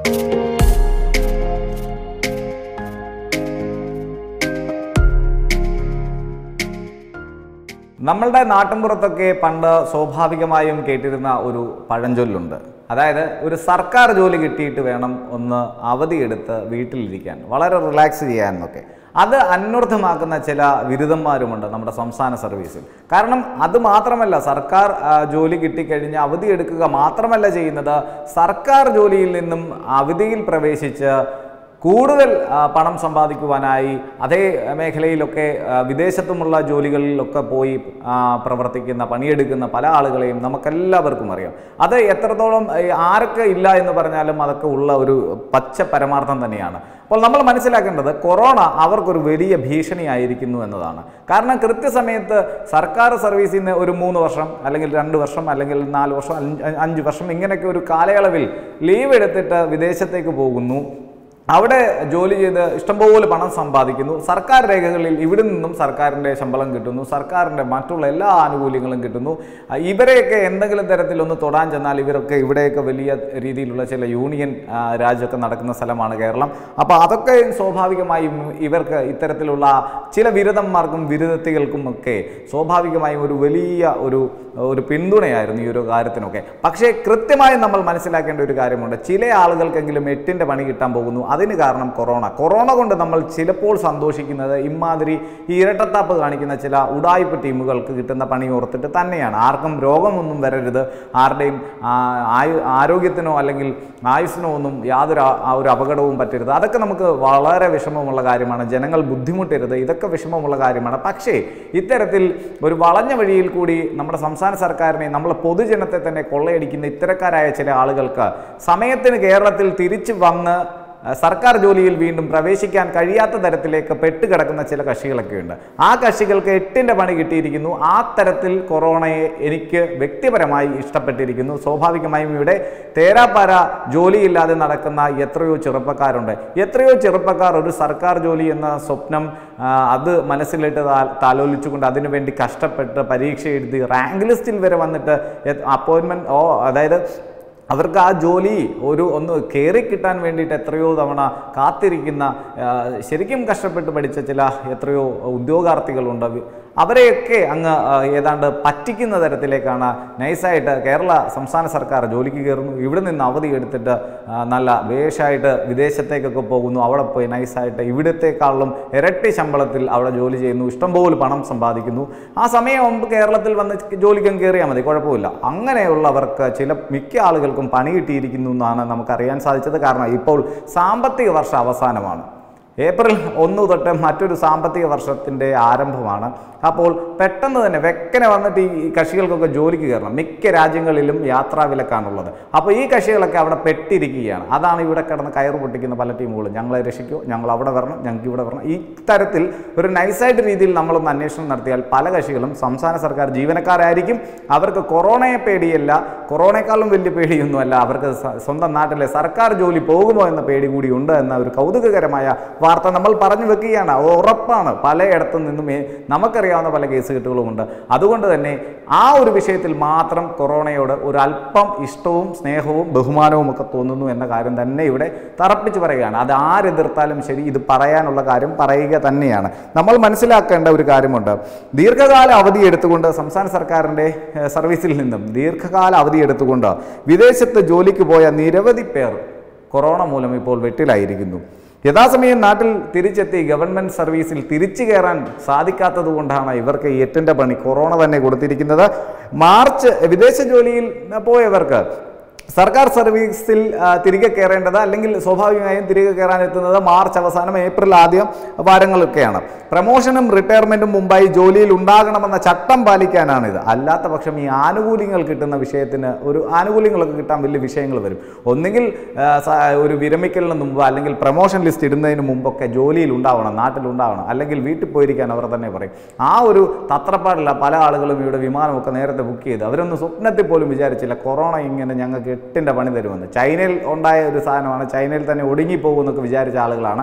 നമ്മളുടെ നാട്ടിൻപുറത്തൊക്കെ പണ്ട് സ്വാഭാവികമായും കേട്ടിരുന്ന ഒരു പഴഞ്ചൊല്ലുണ്ട് അതായത് ഒരു സർക്കാർ ജോലി കിട്ടിയിട്ട് വേണം ഒന്ന് അവധിയെടുത്ത് വീട്ടിലിരിക്കാൻ വളരെ റിലാക്സ് ചെയ്യാൻ എന്നൊക്കെ അത് അന്വർത്ഥമാക്കുന്ന ചില ബിരുദന്മാരുമുണ്ട് നമ്മുടെ സംസ്ഥാന സർവീസിൽ കാരണം അത് മാത്രമല്ല സർക്കാർ ആ, ജോലി കിട്ടിക്കഴിഞ്ഞ് അവധിയെടുക്കുക മാത്രമല്ല ചെയ്യുന്നത് സർക്കാർ ജോലിയിൽ നിന്നും അവധിയിൽ പ്രവേശിച്ച് കൂടുതൽ ആ, പണം സമ്പാദിക്കുവാനായി അതേ മേഖലയിലൊക്കെ ആ, വിദേശത്തുമുള്ള ജോലികളിലൊക്കെ പോയി ആ, പ്രവർത്തിക്കുന്ന പണിയെടുക്കുന്ന പല ആളുകളെയും നമുക്കെല്ലാവർക്കും അറിയാം അത് എത്രത്തോളം ഏ, ആരൊക്കെ ഇല്ല എന്ന് പറഞ്ഞാലും അതൊക്കെ ഉള്ള ഒരു പച്ച പരമാർത്ഥം തന്നെയാണ് അപ്പോൾ നമ്മൾ മനസ്സിലാക്കേണ്ടത് കൊറോണ അവർക്കൊരു വലിയ ഭീഷണിയായിരിക്കുന്നു എന്നതാണ് കാരണം കൃത്യസമയത്ത് സർക്കാർ സർവീസിൽ നിന്ന് ഒരു മൂന്ന് വർഷം അല്ലെങ്കിൽ രണ്ട് വർഷം അല്ലെങ്കിൽ നാല് വർഷം അഞ്ച് അഞ്ച് വർഷം ഇങ്ങനെയൊക്കെ ഒരു കാലയളവിൽ ലീവ് എടുത്തിട്ട് വിദേശത്തേക്ക് പോകുന്നു അവിടെ ജോലി ചെയ്ത് ഇഷ്ടംപോലെ പണം സമ്പാദിക്കുന്നു സർക്കാർ രേഖകളിൽ ഇവിടെ നിന്നും സർക്കാരിൻ്റെ ശമ്പളം കിട്ടുന്നു സർക്കാരിൻ്റെ മറ്റുള്ള എല്ലാ ആനുകൂല്യങ്ങളും കിട്ടുന്നു ആ, ഇവരെയൊക്കെ എന്തെങ്കിലും തരത്തിൽ ഒന്ന് തൊടാൻ ചെന്നാൽ ഇവരൊക്കെ ഇവിടെയൊക്കെ വലിയ രീതിയിലുള്ള ചില യൂണിയൻ ആ, രാജ്യമൊക്കെ നടക്കുന്ന സ്ഥലമാണ് കേരളം അപ്പോൾ അതൊക്കെ സ്വാഭാവികമായും ഇവർക്ക് ഇത്തരത്തിലുള്ള ചില ബിരുദന്മാർക്കും ബിരുദത്തികൾക്കും ഒക്കെ സ്വാഭാവികമായും ഒരു വലിയ ഒരു ഒരു പിന്തുണയായിരുന്നു ഈ ഒരു കാര്യത്തിനൊക്കെ പക്ഷേ കൃത്യമായും നമ്മൾ മനസ്സിലാക്കേണ്ട ഒരു കാര്യമുണ്ട് ചില ആളുകൾക്കെങ്കിലും എട്ടിൻ്റെ പണി കിട്ടാൻ പോകുന്നു അതിന് കാരണം കൊറോണ കൊറോണ കൊണ്ട് നമ്മൾ ചിലപ്പോൾ സന്തോഷിക്കുന്നത് ഇമാതിരി ഈ ഇരട്ടത്താപ്പ് കാണിക്കുന്ന ചില ഉടായ്പ ടീമുകൾക്ക് കിട്ടുന്ന പണി ഓർത്തിട്ട് തന്നെയാണ് ആർക്കും രോഗമൊന്നും വരരുത് ആരുടെയും ആ, ആയു ആരോഗ്യത്തിനോ അല്ലെങ്കിൽ ആയുസ്സിനോ ഒന്നും യാതൊരു ആ- ആ ഒരു അപകടവും പറ്റരുത് അതൊക്കെ നമുക്ക് വളരെ വിഷമമുള്ള കാര്യമാണ് ജനങ്ങൾ ബുദ്ധിമുട്ടരുത് ഇതൊക്കെ വിഷമമുള്ള കാര്യമാണ് പക്ഷേ ഇത്തരത്തിൽ ഒരു വളഞ്ഞ വഴിയിൽ കൂടി നമ്മുടെ സംസ്ഥാന സർക്കാരിനെ നമ്മളെ പൊതുജനത്തെ തന്നെ കൊള്ളയടിക്കുന്ന ഇത്തരക്കാരായ ചില ആളുകൾക്ക് സമയത്തിന് കേരളത്തിൽ തിരിച്ചു വന്ന് അഹ് സർക്കാർ ജോലിയിൽ വീണ്ടും പ്രവേശിക്കാൻ കഴിയാത്ത തരത്തിലേക്ക് പെട്ടുകിടക്കുന്ന ചില കക്ഷികളൊക്കെ ഉണ്ട് ആ കക്ഷികൾക്ക് എട്ടിൻ്റെ പണി കിട്ടിയിരിക്കുന്നു ആ തരത്തിൽ കൊറോണയെ എനിക്ക് വ്യക്തിപരമായി ഇഷ്ടപ്പെട്ടിരിക്കുന്നു സ്വാഭാവികമായും ഇവിടെ തേരാപ്പാര ജോലിയില്ലാതെ നടക്കുന്ന എത്രയോ ചെറുപ്പക്കാരുണ്ട് എത്രയോ ചെറുപ്പക്കാർ ഒരു സർക്കാർ ജോലി എന്ന സ്വപ്നം ആ, അത് മനസ്സിലിട്ട് താ- താലോലിച്ചുകൊണ്ട് അതിനുവേണ്ടി കഷ്ടപ്പെട്ട് പരീക്ഷ എഴുതി റാങ്ക് ലിസ്റ്റിൽ വരെ വന്നിട്ട് അപ്പോയിൻമെൻറ്റ് ഓ അതായത് അവർക്ക് ആ ജോലി ഒരു ഒന്ന് കയറി കിട്ടാൻ വേണ്ടിയിട്ട് എത്രയോ തവണ കാത്തിരിക്കുന്ന ആ, ശരിക്കും കഷ്ടപ്പെട്ട് പഠിച്ച ചില എത്രയോ ഉദ്യോഗാർത്ഥികളുണ്ട് വി- അവരെയൊക്കെ അങ്ങ് ആ, ഏതാണ്ട് പറ്റിക്കുന്ന തരത്തിലേക്കാണ് നൈസായിട്ട് കേരള സംസ്ഥാന സർക്കാർ ജോലിക്ക് കയറുന്നു ഇവിടെ നിന്ന് അവധി എടുത്തിട്ട് ആ, നല്ല വേഷമായിട്ട് വിദേശത്തേക്കൊക്കെ പോകുന്നു അവിടെ പോയി നൈസായിട്ട് ഇവിടത്തേക്കാളും ഇരട്ടി ശമ്പളത്തിൽ അവിടെ ജോലി ചെയ്യുന്നു ഇഷ്ടംപോലെ പണം സമ്പാദിക്കുന്നു ആ സമയം മുമ്പ് കേരളത്തിൽ വന്ന് ജോലിക്കും കയറിയാൽ മതി കുഴപ്പമില്ല അങ്ങനെയുള്ളവർക്ക് ചില മിക്ക ആളുകൾക്കും പണി കിട്ടിയിരിക്കുന്നു എന്നാണ് നമുക്കറിയാൻ സാധിച്ചത് കാരണം ഇപ്പോൾ സാമ്പത്തിക വർഷം അവസാനമാണ് ഏപ്രിൽ ഒന്ന് തൊട്ട് മറ്റൊരു സാമ്പത്തിക വർഷത്തിൻ്റെ ആരംഭമാണ് അപ്പോൾ പെട്ടെന്ന് തന്നെ വെക്കനെ വന്നിട്ട് ഈ കക്ഷികൾക്കൊക്കെ ജോലിക്ക് കയറണം മിക്ക രാജ്യങ്ങളിലും യാത്രാ വിലക്കാണുള്ളത് അപ്പോൾ ഈ കക്ഷികളൊക്കെ അവിടെ പെട്ടിരിക്കുകയാണ് അതാണ് ഇവിടെ കിടന്ന് കയറ് പൊട്ടിക്കുന്ന പല ടീമുകളും ഞങ്ങളെ രക്ഷിക്കൂ ഞങ്ങൾ അവിടെ വരണം ഞങ്ങൾക്ക് ഇവിടെ വരണം ഈ തരത്തിൽ ഒരു നൈസായിട്ട് രീതിയിൽ നമ്മളൊന്ന് അന്വേഷണം നടത്തിയാൽ പല കക്ഷികളും സംസ്ഥാന സർക്കാർ ജീവനക്കാരായിരിക്കും അവർക്ക് കൊറോണയെ പേടിയല്ല കൊറോണയെക്കാളും വലിയ പേടിയൊന്നുമല്ല അവർക്ക് സ- സ്വന്തം നാട്ടിലെ സർക്കാർ ജോലി പോകുമോ എന്ന പേടി കൂടി ഉണ്ട് എന്ന ഒരു കൗതുകകരമായ വാർത്ത നമ്മൾ പറഞ്ഞു വെക്കുകയാണ് അത് ഉറപ്പാണ് പലയിടത്തു നിന്നും ഏ- നമുക്കറിയാവുന്ന പല കേസ് കെട്ടുകളുമുണ്ട് അതുകൊണ്ട് തന്നെ ആ ഒരു വിഷയത്തിൽ മാത്രം കൊറോണയോട് ഒരു അല്പം ഇഷ്ടവും സ്നേഹവും ബഹുമാനവും ഒക്കെ തോന്നുന്നു എന്ന കാര്യം തന്നെ ഇവിടെ തറപ്പിച്ച് പറയുകയാണ് അത് ആരെതിർത്താലും ശരി ഇത് പറയാനുള്ള കാര്യം പറയുക തന്നെയാണ് നമ്മൾ മനസ്സിലാക്കേണ്ട ഒരു കാര്യമുണ്ട് ദീർഘകാല അവധി എടുത്തുകൊണ്ട് സംസ്ഥാന സർക്കാരിൻ്റെ ഏഹ്, സർവീസിൽ നിന്നും ദീർഘകാല അവധി എടുത്തുകൊണ്ട് വിദേശത്ത് ജോലിക്ക് പോയ നിരവധി പേർ കൊറോണ മൂലം ഇപ്പോൾ വെട്ടിലായിരിക്കുന്നു യഥാസമയം നാട്ടിൽ തിരിച്ചെത്തി ഗവൺമെൻറ് സർവീസിൽ തിരിച്ചു കയറാൻ സാധിക്കാത്തത് കൊണ്ടാണ് ഇവർക്ക് ഈ എട്ടിൻ്റെ പണി കൊറോണ തന്നെ കൊടുത്തിരിക്കുന്നത് മാർച്ച് വിദേശ ജോലിയിൽ പോയവർക്ക് സർക്കാർ സർവീസിൽ ആ, തിരികെ കയറേണ്ടത് അല്ലെങ്കിൽ സ്വാഭാവികമായും തിരികെ കയറാൻ എത്തുന്നത് മാർച്ച് അവസാനം ഏപ്രിൽ ആദ്യം വാരങ്ങളൊക്കെയാണ് പ്രമോഷനും റിട്ടയർമെൻറ്റും മുമ്പായി ജോലിയിൽ ഉണ്ടാകണമെന്ന ചട്ടം പാലിക്കാനാണിത് അല്ലാത്ത പക്ഷം ഈ ആനുകൂല്യങ്ങൾ കിട്ടുന്ന വിഷയത്തിന് ഒരു ആനുകൂല്യങ്ങളൊക്കെ കിട്ടാൻ വലിയ വിഷയങ്ങൾ വരും ഒന്നുകിൽ ആ, സ- ഒരു വിരമിക്കലിന് മുമ്പ് അല്ലെങ്കിൽ പ്രമോഷൻ ലിസ്റ്റ് ഇടുന്നതിന് മുമ്പൊക്കെ ജോലിയിൽ ഉണ്ടാവണം നാട്ടിലുണ്ടാവണം അല്ലെങ്കിൽ വീട്ടിൽ പോയിരിക്കാൻ അവർ തന്നെ പറയും ആ ഒരു തത്രപ്പാടില്ല പല ആളുകളും ഇവിടെ വിമാനമൊക്കെ നേരത്തെ ബുക്ക് ചെയ്ത് അവരൊന്നും സ്വപ്നത്തിൽ പോലും വിചാരിച്ചില്ല കൊറോണ ഇങ്ങനെ ഞങ്ങൾക്ക് എട്ടിൻ്റെ പണി തരുമെന്ന് ചൈനയിൽ ഉണ്ടായ ഒരു സാധനമാണ് ചൈനയിൽ തന്നെ ഒടുങ്ങിപ്പോകുമെന്നൊക്കെ വിചാരിച്ച ആളുകളാണ്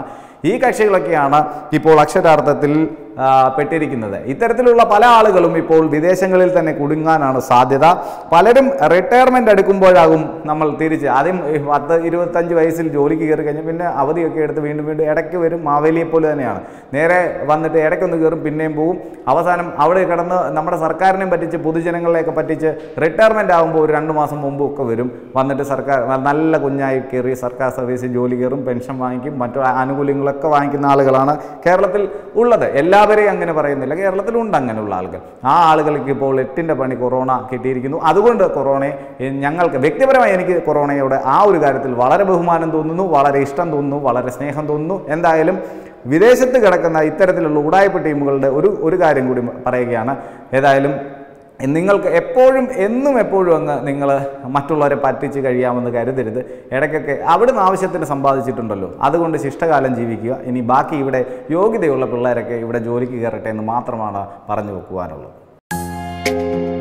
ഈ കക്ഷികളൊക്കെയാണ് ഇപ്പോൾ അക്ഷരാർത്ഥത്തിൽ ആ, പെട്ടിരിക്കുന്നത് ഇത്തരത്തിലുള്ള പല ആളുകളും ഇപ്പോൾ വിദേശങ്ങളിൽ തന്നെ കുടുങ്ങാനാണ് സാധ്യത പലരും റിട്ടയർമെന്റ് എടുക്കുമ്പോഴാകും നമ്മൾ തിരിച്ച് ആദ്യം ഈ പത്ത് ഇരുപത്തഞ്ച് വയസ്സിൽ ജോലിക്ക് കയറി കഴിഞ്ഞാൽ പിന്നെ അവധിയൊക്കെ എടുത്ത് വീണ്ടും വീണ്ടും ഇടയ്ക്ക് വരും മാവേലിയെ പോലെ തന്നെയാണ് നേരെ വന്നിട്ട് ഇടയ്ക്കൊന്ന് കയറും പിന്നെയും പോവും അവസാനം അവിടെ കിടന്ന് നമ്മുടെ സർക്കാരിനെയും പറ്റിച്ച് പൊതുജനങ്ങളെയൊക്കെ പറ്റിച്ച് റിട്ടയർമെന്റ് ആകുമ്പോൾ ഒരു രണ്ട് മാസം മുമ്പും ഒക്കെ വരും വന്നിട്ട് സർക്കാർ നല്ല കുഞ്ഞായി കയറി സർക്കാർ സർവീസിൽ ജോലി കയറും പെൻഷൻ വാങ്ങിക്കും മറ്റു ആനുകൂല്യങ്ങളൊക്കെ വാങ്ങിക്കുന്ന ആളുകളാണ് കേരളത്തിൽ ഉള്ളത് എല്ലാവരെയും അങ്ങനെ പറയുന്നില്ല കേരളത്തിലുണ്ട് അങ്ങനെയുള്ള ആളുകൾ ആ ആളുകൾക്ക് ഇപ്പോൾ എട്ടിൻ്റെ പണി കൊറോണ കിട്ടിയിരിക്കുന്നു അതുകൊണ്ട് കൊറോണയെ എ, ഞങ്ങൾക്ക് വ്യക്തിപരമായി എനിക്ക് കൊറോണയോട് ആ ഒരു കാര്യത്തിൽ വളരെ ബഹുമാനം തോന്നുന്നു വളരെ ഇഷ്ടം തോന്നുന്നു വളരെ സ്നേഹം തോന്നുന്നു എന്തായാലും വിദേശത്ത് കിടക്കുന്ന ഇത്തരത്തിലുള്ള ഉടായ്പ ടീമുകളുടെ ഒരു ഒരു കാര്യം കൂടി പറയുകയാണ് ഏതായാലും നിങ്ങൾക്ക് എപ്പോഴും എന്നും എപ്പോഴും അങ്ങ് നിങ്ങൾ മറ്റുള്ളവരെ പറ്റിച്ച് കഴിയാമെന്ന് കരുതരുത് ഇടയ്ക്കൊക്കെ അവിടുന്ന് ആവശ്യത്തിന് സമ്പാദിച്ചിട്ടുണ്ടല്ലോ അതുകൊണ്ട് ശിഷ്ടകാലം ജീവിക്കുക ഇനി ബാക്കി ഇവിടെ യോഗ്യതയുള്ള പിള്ളേരൊക്കെ ഇവിടെ ജോലിക്ക് കയറട്ടെ എന്ന് മാത്രമാണ് പറഞ്ഞു വെക്കുവാനുള്ളത്